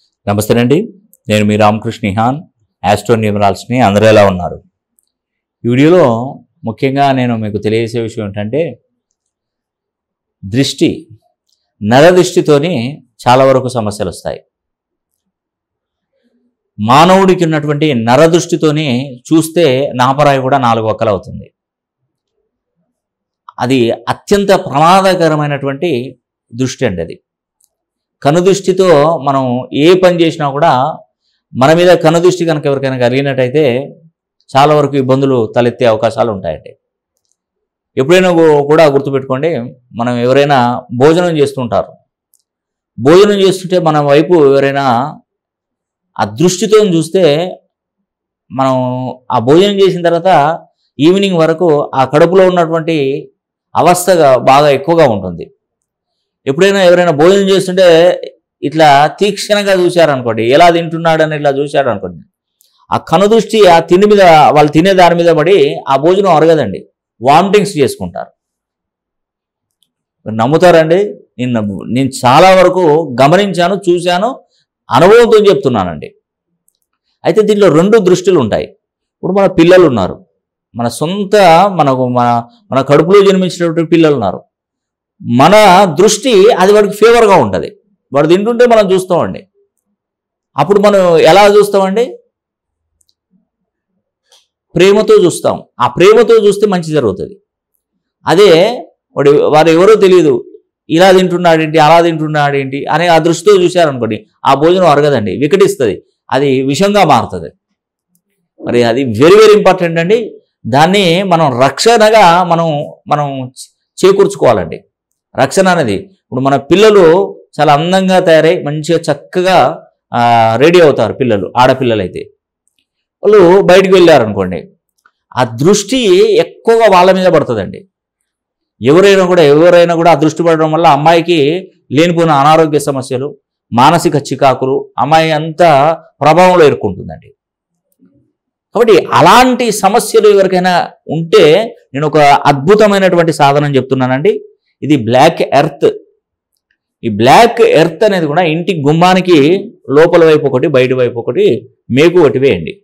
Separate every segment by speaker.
Speaker 1: నమస్తేనండి నేను మీ రామకృష్ణ హాన్ యాస్ట్రో న్యూమరాల్స్ని అందరూ ఎలా ఉన్నారు ఈ వీడియోలో ముఖ్యంగా నేను మీకు తెలియజేసే విషయం ఏంటంటే దృష్టి నర దృష్టితోని చాలా వరకు సమస్యలు వస్తాయి మానవుడికి ఉన్నటువంటి నర దృష్టితోని చూస్తే నాపరాయి కూడా నాలుగు ఒక్కలు అవుతుంది అది అత్యంత ప్రమాదకరమైనటువంటి దృష్టి అండి అది కనుదృష్టితో మనం ఏ పని చేసినా కూడా మన మీద కనుదృష్టి కనుక ఎవరికైనా కలిగినట్టయితే చాలా వరకు ఇబ్బందులు తలెత్తే అవకాశాలు ఉంటాయండి ఎప్పుడైనా కూ- కూడా గుర్తుపెట్టుకోండి మనం ఎవరైనా భోజనం చేస్తుంటారు భోజనం చేస్తుంటే మన వైపు ఎవరైనా ఆ దృష్టితో చూస్తే మనం ఆ భోజనం చేసిన తర్వాత ఈవినింగ్ వరకు ఆ కడుపులో ఉన్నటువంటి అవస్థగా బాగా ఎక్కువగా ఉంటుంది ఎప్పుడైనా ఎవరైనా భోజనం చేస్తుంటే ఇట్లా తీక్షణంగా చూశారనుకోండి ఎలా తింటున్నాడని ఇట్లా చూశారనుకోండి ఆ కనుదృష్టి ఆ తిండి మీద వాళ్ళు తినే దాని మీద పడి ఆ భోజనం అరగదండి వామిటింగ్స్ చేసుకుంటారు మీరు నమ్ముతారండి నిన్న నేను చాలా వరకు గమనించాను చూశాను అనుభవంతో చెప్తున్నానండి అయితే దీంట్లో రెండు దృష్టిలు ఉంటాయి ఇప్పుడు మన పిల్లలు ఉన్నారు మన సొంత మనకు మన మన కడుపులో జన్మించినటువంటి పిల్లలు ఉన్నారు మన దృష్టి అది వాడికి ఫేవర్గా ఉంటుంది వాడు తింటుంటే మనం చూస్తామండి అప్పుడు మనం ఎలా చూస్తామండి ప్రేమతో చూస్తాం ఆ ప్రేమతో చూస్తే మంచి జరుగుతుంది అదే వాడు వారు ఎవరో తెలియదు ఇలా తింటున్నాడేంటి అలా తింటున్నాడేంటి అనే ఆ దృష్టితో చూశారనుకోండి ఆ భోజనం అరగదండి వికటిస్తుంది అది విషంగా మారుతుంది మరి అది వెరీ వెరీ ఇంపార్టెంట్ అండి దాన్ని మనం రక్షణగా మనం మనం చేకూర్చుకోవాలండి రక్షణ అనేది ఇప్పుడు మన పిల్లలు చాలా అందంగా తయారై మంచిగా చక్కగా రెడీ అవుతారు పిల్లలు ఆడపిల్లలు అయితే వాళ్ళు బయటికి వెళ్ళారనుకోండి ఆ దృష్టి ఎక్కువగా వాళ్ళ మీద పడుతుందండి ఎవరైనా కూడా ఎవరైనా కూడా ఆ దృష్టి పడడం వల్ల అమ్మాయికి లేనిపోయిన అనారోగ్య సమస్యలు మానసిక చికాకులు అమ్మాయి అంతా ప్రభావంలో ఎదుర్కొంటుందండి కాబట్టి అలాంటి సమస్యలు ఎవరికైనా ఉంటే నేను ఒక అద్భుతమైనటువంటి సాధనం చెప్తున్నానండి ఇది బ్లాక్ ఎర్త్ ఈ బ్లాక్ ఎర్త్ అనేది కూడా ఇంటి గుమ్మానికి లోపల వైపు ఒకటి బయట వైపు ఒకటి మేకు ఒకటి వేయండి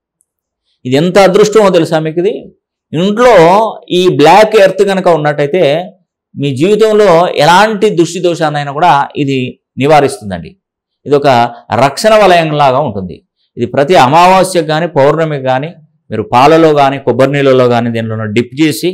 Speaker 1: ఇది ఎంత అదృష్టమో తెలుసా మీకు ఇది ఇంట్లో ఈ బ్లాక్ ఎర్త్ కనుక ఉన్నట్టయితే మీ జీవితంలో ఎలాంటి దృష్టి దోషాన్నైనా కూడా ఇది నివారిస్తుందండి ఇది ఒక రక్షణ వలయంలాగా ఉంటుంది ఇది ప్రతి అమావాస్యకు కానీ పౌర్ణమికి కానీ మీరు పాలలో కానీ కొబ్బరి నీళ్ళలో కానీ దీనిలో డిప్ చేసి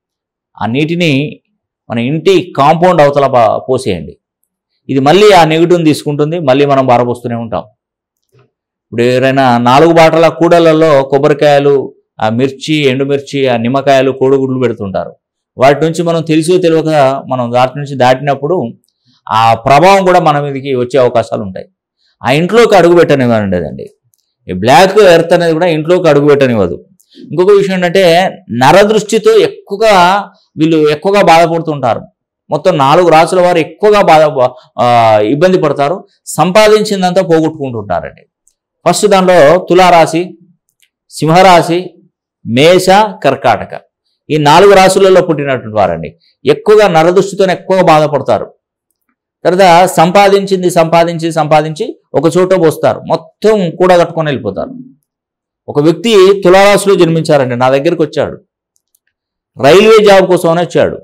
Speaker 1: ఆ నీటిని మన ఇంటి కాంపౌండ్ అవతల పా- పోసేయండి ఇది మళ్ళీ ఆ నెగిటివ్ని తీసుకుంటుంది మళ్ళీ మనం బారబోస్తూనే ఉంటాం ఇప్పుడు ఎవరైనా నాలుగు బాటల కూడలలో కొబ్బరికాయలు ఆ మిర్చి ఎండుమిర్చి ఆ నిమ్మకాయలు కోడిగుడ్లు పెడుతుంటారు వాటి నుంచి మనం తెలిసో తెలియక మనం దాటి నుంచి దాటినప్పుడు ఆ ప్రభావం కూడా మన మీదకి వచ్చే అవకాశాలు ఉంటాయి ఆ ఇంట్లోకి అడుగు పెట్టనివ్వండి ఈ బ్లాక్ ఎర్త్ అనేది కూడా ఇంట్లోకి అడుగు పెట్టనివ్వదు ఇంకొక విషయం ఏంటంటే నరదృష్టితో ఎక్కువగా వీళ్ళు ఎక్కువగా బాధపడుతుంటారు మొత్తం నాలుగు రాసుల వారు ఎక్కువగా బాధ ఆ, ఇబ్బంది పడతారు సంపాదించిందంతా పోగొట్టుకుంటుంటారండి ఫస్ట్ దాంట్లో తులారాశి సింహరాశి మేష కర్కాటక ఈ నాలుగు రాశులలో పుట్టినటువంటి వారండి ఎక్కువగా నరదృష్టితో ఎక్కువగా బాధపడతారు తర్వాత సంపాదించింది సంపాదించి సంపాదించి ఒక చోట పోస్తారు మొత్తం కూడగట్టుకొని వెళ్ళిపోతారు ఒక వ్యక్తి తులారాశిలో జన్మించారండి నా దగ్గరికి వచ్చాడు రైల్వే జాబ్ కోసం వచ్చాడు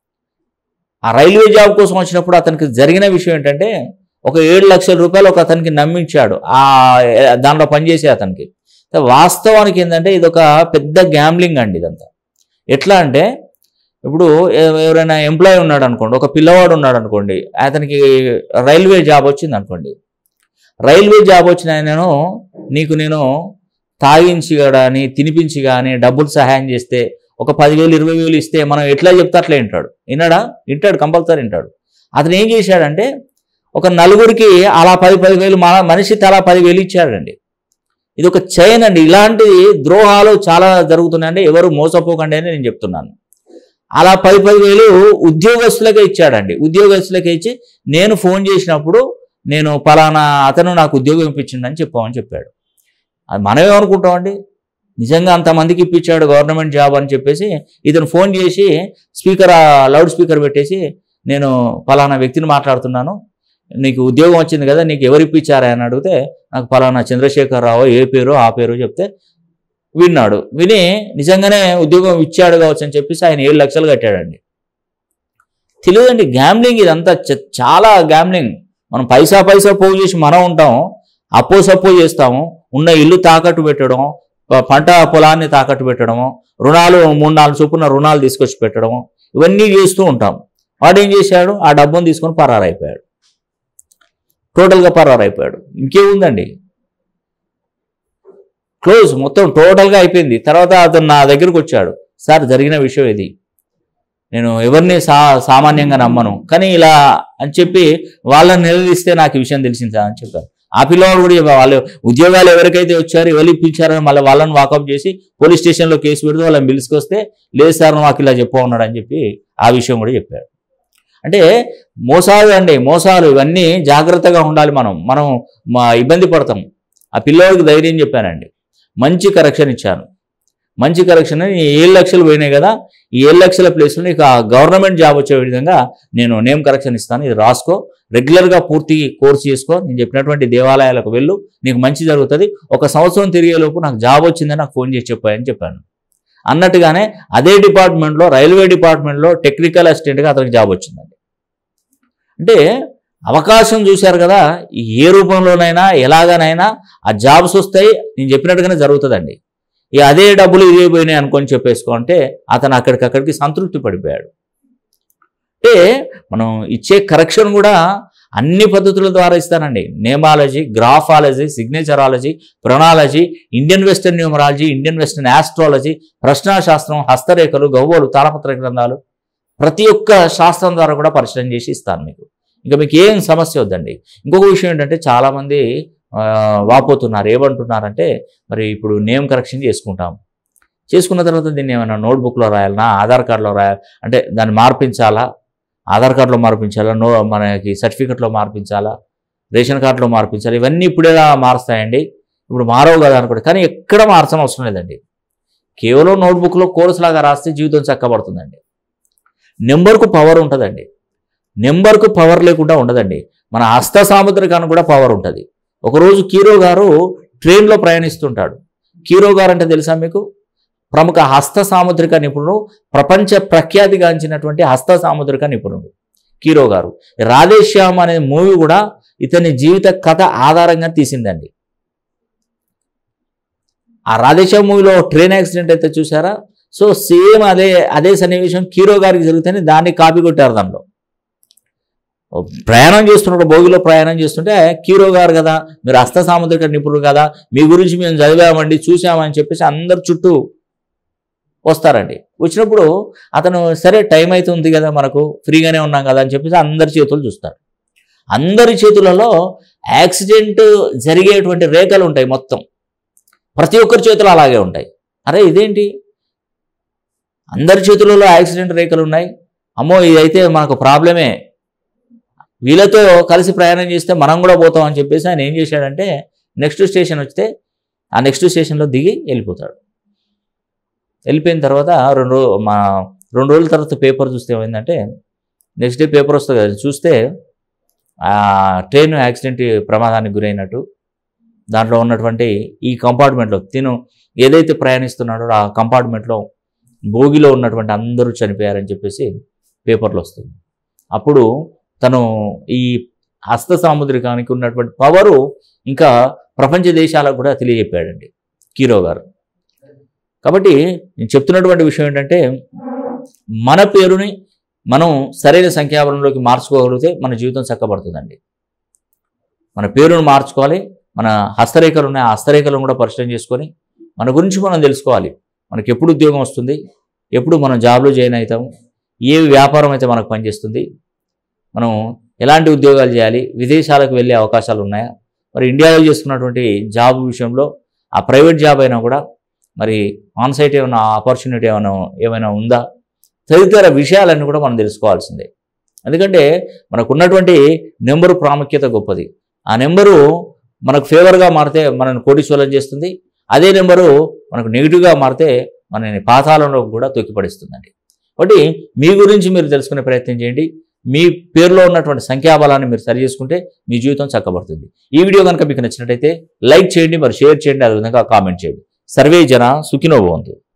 Speaker 1: ఆ రైల్వే జాబ్ కోసం వచ్చినప్పుడు అతనికి జరిగిన విషయం ఏంటంటే ఒక ఏడు లక్షల రూపాయలు ఒక అతనికి నమ్మించాడు ఆ దాంట్లో పనిచేసే అతనికి వాస్తవానికి ఏంటంటే ఇది ఒక పెద్ద గ్యాంబ్లింగ్ అండి ఇదంతా ఎట్లా అంటే ఇప్పుడు ఎవ- ఎవరైనా ఎంప్లాయీ ఉన్నాడు అనుకోండి ఒక పిల్లవాడు ఉన్నాడు అనుకోండి అతనికి రైల్వే జాబ్ వచ్చింది అనుకోండి రైల్వే జాబ్ వచ్చిన నేను నీకు నేను తాగించి కానీ తినిపించి కానీ డబ్బులు సహాయం చేస్తే ఒక పదివేలు ఇరవై వేలు ఇస్తే మనం ఎట్లా చెప్తే అట్లా వింటాడు విన్నాడా వింటాడు కంపల్సరీ వింటాడు అతను ఏం చేశాడంటే ఒక నలుగురికి అలా పది పదివేలు మన మనిషి తలా పదివేలు ఇచ్చాడండి ఇది ఒక చైన్ అండి ఇలాంటి ద్రోహాలు చాలా జరుగుతున్నాయండి ఎవరు మోసపోకండి అని నేను చెప్తున్నాను అలా పది పదివేలు ఉద్యోగస్తులకే ఇచ్చాడండి ఉద్యోగస్తులకే ఇచ్చి నేను ఫోన్ చేసినప్పుడు నేను పలానా అతను నాకు ఉద్యోగం ఇప్పించిండని చెప్పామని చెప్పాడు అది మనం ఏమనుకుంటామండి నిజంగా అంతమందికి ఇప్పించాడు గవర్నమెంట్ జాబ్ అని చెప్పేసి ఇతను ఫోన్ చేసి స్పీకర్ లౌడ్ స్పీకర్ పెట్టేసి నేను పలానా వ్యక్తిని మాట్లాడుతున్నాను నీకు ఉద్యోగం వచ్చింది కదా నీకు ఎవరు ఇప్పించారా అని అడిగితే నాకు పలానా చంద్రశేఖరరావు ఏ పేరు ఆ పేరు చెప్తే విన్నాడు విని నిజంగానే ఉద్యోగం ఇచ్చాడు కావచ్చు అని చెప్పేసి ఆయన ఏడు లక్షలు కట్టాడండి తెలియదండి గ్యామ్లింగ్ ఇదంతా చ- చాలా గ్యామ్లింగ్ మనం పైసా పైసా పోగు చేసి మనం ఉంటాం అప్పో సప్పో చేస్తాము ఉన్న ఇల్లు తాకట్టు పెట్టడం ప- పంట పొలాన్ని తాకట్టు పెట్టడము రుణాలు మూడు నాలుగు చొప్పున రుణాలు తీసుకొచ్చి పెట్టడము ఇవన్నీ చేస్తూ ఉంటాం వాడు ఏం చేశాడు ఆ డబ్బును తీసుకొని పరారైపోయాడు టోటల్గా పరారైపోయాడు ఇంకేముందండి క్లోజ్ మొత్తం టోటల్గా అయిపోయింది తర్వాత అతను నా దగ్గరకు వచ్చాడు సార్ జరిగిన విషయం ఇది నేను ఎవరిని సా సామాన్యంగా నమ్మను కానీ ఇలా అని చెప్పి వాళ్ళని నిలదీస్తే నాకు ఈ విషయం తెలిసింది సార్ అని చెప్పారు ఆ పిల్లవాడు కూడా చెప్పారు. వాళ్ళు ఉద్యోగాలు ఎవరికైతే వచ్చారో ఎవరు ఇప్పించారని మళ్ళీ వాళ్ళని వాకప్ చేసి పోలీస్ స్టేషన్లో కేసు పెడితే వాళ్ళని పిలుచుకొస్తే లేదు సార్ మాకు ఇలా చెప్ప ఉన్నాడు అని చెప్పి ఆ విషయం కూడా చెప్పారు అంటే మోసాలు అండి మోసాలు ఇవన్నీ జాగ్రత్తగా ఉండాలి మనం మనం మా ఇబ్బంది పడతాం ఆ పిల్లవాడికి ధైర్యం చెప్పానండి మంచి కరెక్షన్ ఇచ్చాను మంచి కరెక్షన్ ఈ ఏడు లక్షలు పోయినాయి కదా ఈ ఏడు లక్షల ప్లేస్లో నీకు ఆ గవర్నమెంట్ జాబ్ వచ్చే విధంగా నేను నేమ్ కరెక్షన్ ఇస్తాను ఇది రాసుకో రెగ్యులర్గా పూర్తి కోర్స్ చేసుకో నేను చెప్పినటువంటి దేవాలయాలకు వెళ్ళు నీకు మంచి జరుగుతుంది ఒక సంవత్సరం తిరిగేలోపు నాకు జాబ్ వచ్చిందని నాకు ఫోన్ చేసి చెప్పాయని చెప్పాను అన్నట్టుగానే అదే డిపార్ట్మెంట్లో రైల్వే డిపార్ట్మెంట్లో టెక్నికల్ అసిస్టెంట్గా అతనికి జాబ్ వచ్చిందండి అంటే అవకాశం చూశారు కదా ఈ ఏ రూపంలోనైనా ఎలాగనైనా ఆ జాబ్స్ వస్తాయి నేను చెప్పినట్టుగానే జరుగుతుందండి ఇక అదే డబ్బులు ఇదే పోయినాయి అనుకొని చెప్పేసుకో అంటే అతను అక్కడికక్కడికి సంతృప్తి పడిపోయాడు అంటే మనం ఇచ్చే కరెక్షన్ కూడా అన్ని పద్ధతుల ద్వారా ఇస్తానండి నేమాలజీ గ్రాఫాలజీ సిగ్నేచరాలజీ ప్రొనాలజీ Indian western numerology Indian western astrology ప్రశ్నాశాస్త్రం హస్తరేఖలు గవ్వలు తాళపత్ర గ్రంథాలు ప్రతి ఒక్క శాస్త్రం ద్వారా కూడా పరిశీలన చేసి ఇస్తాను మీకు ఇంకా మీకు ఏం సమస్య వద్దండి ఇంకొక విషయం ఏంటంటే చాలామంది ఆ, వాపోతున్నారు ఏమంటున్నారంటే మరి ఇప్పుడు నేమ్ కరెక్షన్ చేసుకుంటాం చేసుకున్న తర్వాత దీన్ని ఏమైనా నోట్బుక్లో రాయాలనా ఆధార్ కార్డులో రాయాలి అంటే దాన్ని మార్పించాలా ఆధార్ కార్డులో మార్పించాలా నో మనకి సర్టిఫికెట్లో మార్పించాలా రేషన్ కార్డులో మార్పించాలి ఇవన్నీ ఇప్పుడే మారుస్తాయండి ఇప్పుడు మారవు కదా అనుకోండి కానీ ఎక్కడ మార్చడం అవసరం లేదండి కేవలం నోట్బుక్లో కోర్స్ లాగా రాస్తే జీవితం చక్కబడుతుందండి నెంబర్కు పవర్ ఉంటుందండి నెంబర్కు పవర్ లేకుండా ఉండదండి మన హస్త సాముద్రికానికి కూడా పవర్ ఉంటుంది ఒకరోజు కీరో గారు ట్రైన్లో ప్రయాణిస్తుంటాడు కీరో గారు అంటే తెలుసా మీకు ప్రముఖ హస్త సాముద్రిక నిపుణుడు ప్రపంచ ప్రఖ్యాతిగాంచినటువంటి హస్త సాముద్రిక నిపుణుడు కీరో గారు రాధేశ్యామ్ అనే మూవీ కూడా ఇతని జీవిత కథ ఆధారంగా తీసిందండి ఆ రాధేశ్యామ్ మూవీలో ట్రైన్ యాక్సిడెంట్ అయితే చూసారా సో సేమ్ అదే అదే సన్నివేశం కీరో గారికి జరిగితేనే దాన్ని కాపీ కొట్టారు దానిలో ఓ ప్రయాణం చేస్తున్నప్పుడు భోగిలో ప్రయాణం చేస్తుంటే కీరో గారు కదా మీరు హస్త సాముద్రిక నిపుణుడు కదా మీ గురించి మేము చదివామండి చూసామని చెప్పేసి అందరు చుట్టూ వస్తారండి వచ్చినప్పుడు అతను సరే టైం అవుతుంది కదా మనకు ఫ్రీగానే ఉన్నాం కదా అని చెప్పేసి అందరి చేతులు చూస్తారు అందరి చేతులలో యాక్సిడెంట్ జరిగేటువంటి రేఖలు ఉంటాయి మొత్తం ప్రతి ఒక్కరి చేతులు అలాగే ఉంటాయి అరే ఇదేంటి అందరి చేతులలో యాక్సిడెంట్ రేఖలు ఉన్నాయి అమ్మో ఇదైతే మనకు ప్రాబ్లమే వీళ్ళతో కలిసి ప్రయాణం చేస్తే మనం కూడా పోతాం అని చెప్పేసి ఆయన ఏం చేశాడంటే నెక్స్ట్ స్టేషన్ వస్తే ఆ నెక్స్ట్ స్టేషన్లో దిగి వెళ్ళిపోతాడు వెళ్ళిపోయిన తర్వాత రెండు రో మా రెండు రోజుల తర్వాత పేపర్ చూస్తే ఏమైందంటే నెక్స్ట్ డే పేపర్ వస్తుంది కదా చూస్తే ఆ ట్రైన్ యాక్సిడెంట్ ప్రమాదానికి గురైనట్టు దాంట్లో ఉన్నటువంటి ఈ కంపార్ట్మెంట్లో తిను ఏదైతే ప్రయాణిస్తున్నాడో ఆ కంపార్ట్మెంట్లో భోగిలో ఉన్నటువంటి అందరూ చనిపోయారని చెప్పేసి పేపర్లో వస్తుంది అప్పుడు తను ఈ హస్త సాముద్రికానికి ఉన్నటువంటి పవరు ఇంకా ప్రపంచ దేశాలకు కూడా తెలియజెప్పాడండి కీరో గారు కాబట్టి నేను చెప్తున్నటువంటి విషయం ఏంటంటే మన పేరుని మనం సరైన సంఖ్యాబలంలోకి మార్చుకోగలిగితే మన జీవితం చక్కబడుతుందండి మన పేరును మార్చుకోవాలి మన హస్తరేఖలు ఉన్నాయి ఆ హస్తరేఖలను కూడా పరిశీలన చేసుకొని మన గురించి మనం తెలుసుకోవాలి మనకి ఎప్పుడు ఉద్యోగం వస్తుంది ఎప్పుడు మనం జాబ్లో జాయిన్ అవుతాము ఏ వ్యాపారం అయితే మనకు పనిచేస్తుంది మనం ఎలాంటి ఉద్యోగాలు చేయాలి విదేశాలకు వెళ్ళే అవకాశాలు ఉన్నాయా మరి ఇండియాలో చేసుకున్నటువంటి జాబ్ విషయంలో ఆ ప్రైవేట్ జాబ్ అయినా కూడా మరి ఆన్ సైట్ ఏమైనా ఆపర్చునిటీ ఏమైనా ఏమైనా ఉందా తదితర విషయాలన్నీ కూడా మనం తెలుసుకోవాల్సిందే ఎందుకంటే మనకు ఉన్నటువంటి నెంబరు ప్రాముఖ్యత గొప్పది ఆ నెంబరు మనకు ఫేవర్గా మారితే మనల్ని కోటీశ్వరం చేస్తుంది అదే నెంబరు మనకు నెగిటివ్గా మారితే మనని పాతాళంలో కూడా తొక్కిపడిస్తుందండి కాబట్టి మీ గురించి మీరు తెలుసుకునే ప్రయత్నం చేయండి మీ పేరులో ఉన్నటువంటి సంఖ్యాబలాన్ని మీరు సరి చేసుకుంటే మీ జీవితం చక్కబడుతుంది ఈ వీడియో కనుక మీకు నచ్చినట్టయితే లైక్ చేయండి మరి షేర్ చేయండి అదేవిధంగా కామెంట్ చేయండి సర్వే జన సుఖినో భవంతు